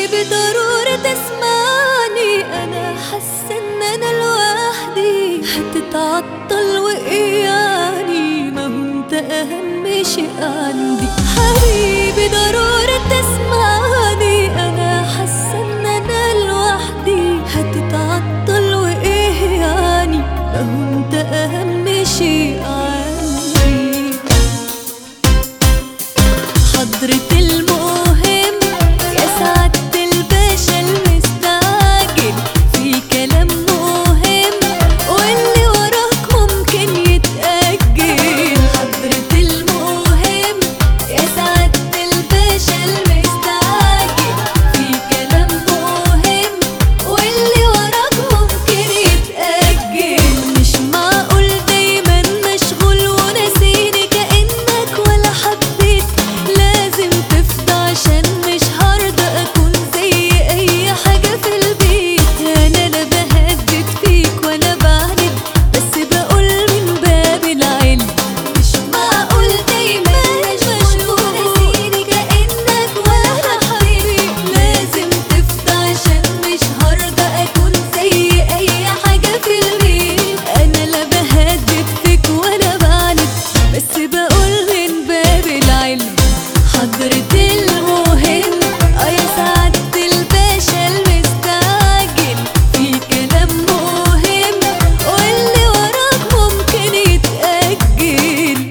حبيبي ضروري تسمعني انا حاسه ان انا لوحدي هتتعطل واياني ما هو انت اهم شيء عندي حبيبي ضروري تسمعني انا حاسه ان انا لوحدي هتتعطل وايه يعني ما هو انت اهم شيء عندي حضرة المهم يا سعادة الباشا المستعجل في كلام مهم واللي وراك ممكن يتأجل حضرة المهم يا سعادة الباشا المستعجل في كلام مهم واللي وراك ممكن يتأجل مش معقول دايما مشغول وناسيني كأنك ولا حبيت لازم تفضى عشان مش هرضى اكون زي اي حاجة في البيت انا لا بهدد فيك ولا بعند بس بقول من باب العلم مش معقول دايما مشغول وناسيني كأنك ولا حبيت لازم تفضى عشان مش هرضى اكون زي اي حاجة في البيت انا لا بهدد فيك ولا بعند بس بقول من باب العلم حضرة المهم اه يا سعادة الباشا المستعجل في كلام مهم واللي وراك ممكن يتأجل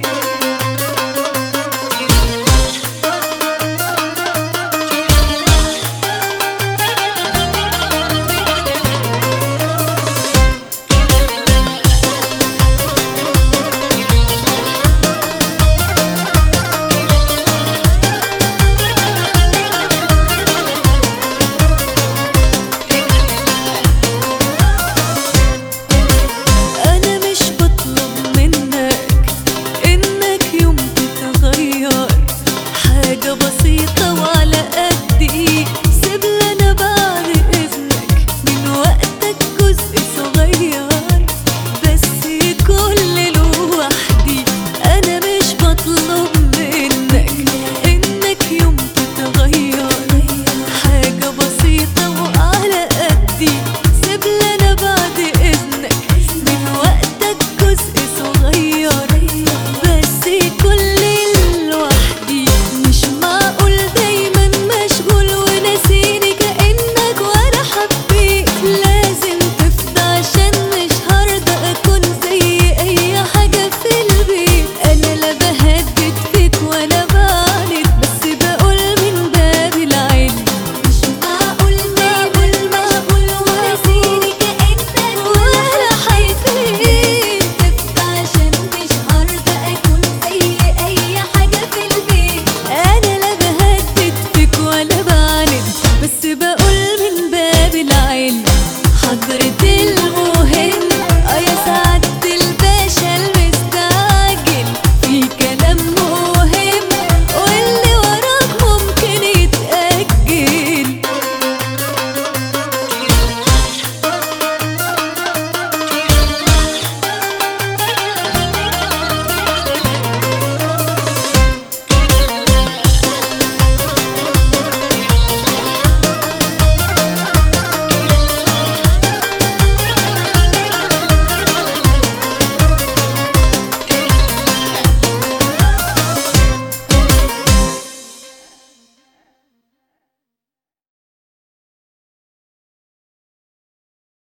أنا مش بطلب منك إنك يوم تتغير حاجة بسيطة وعلى قدي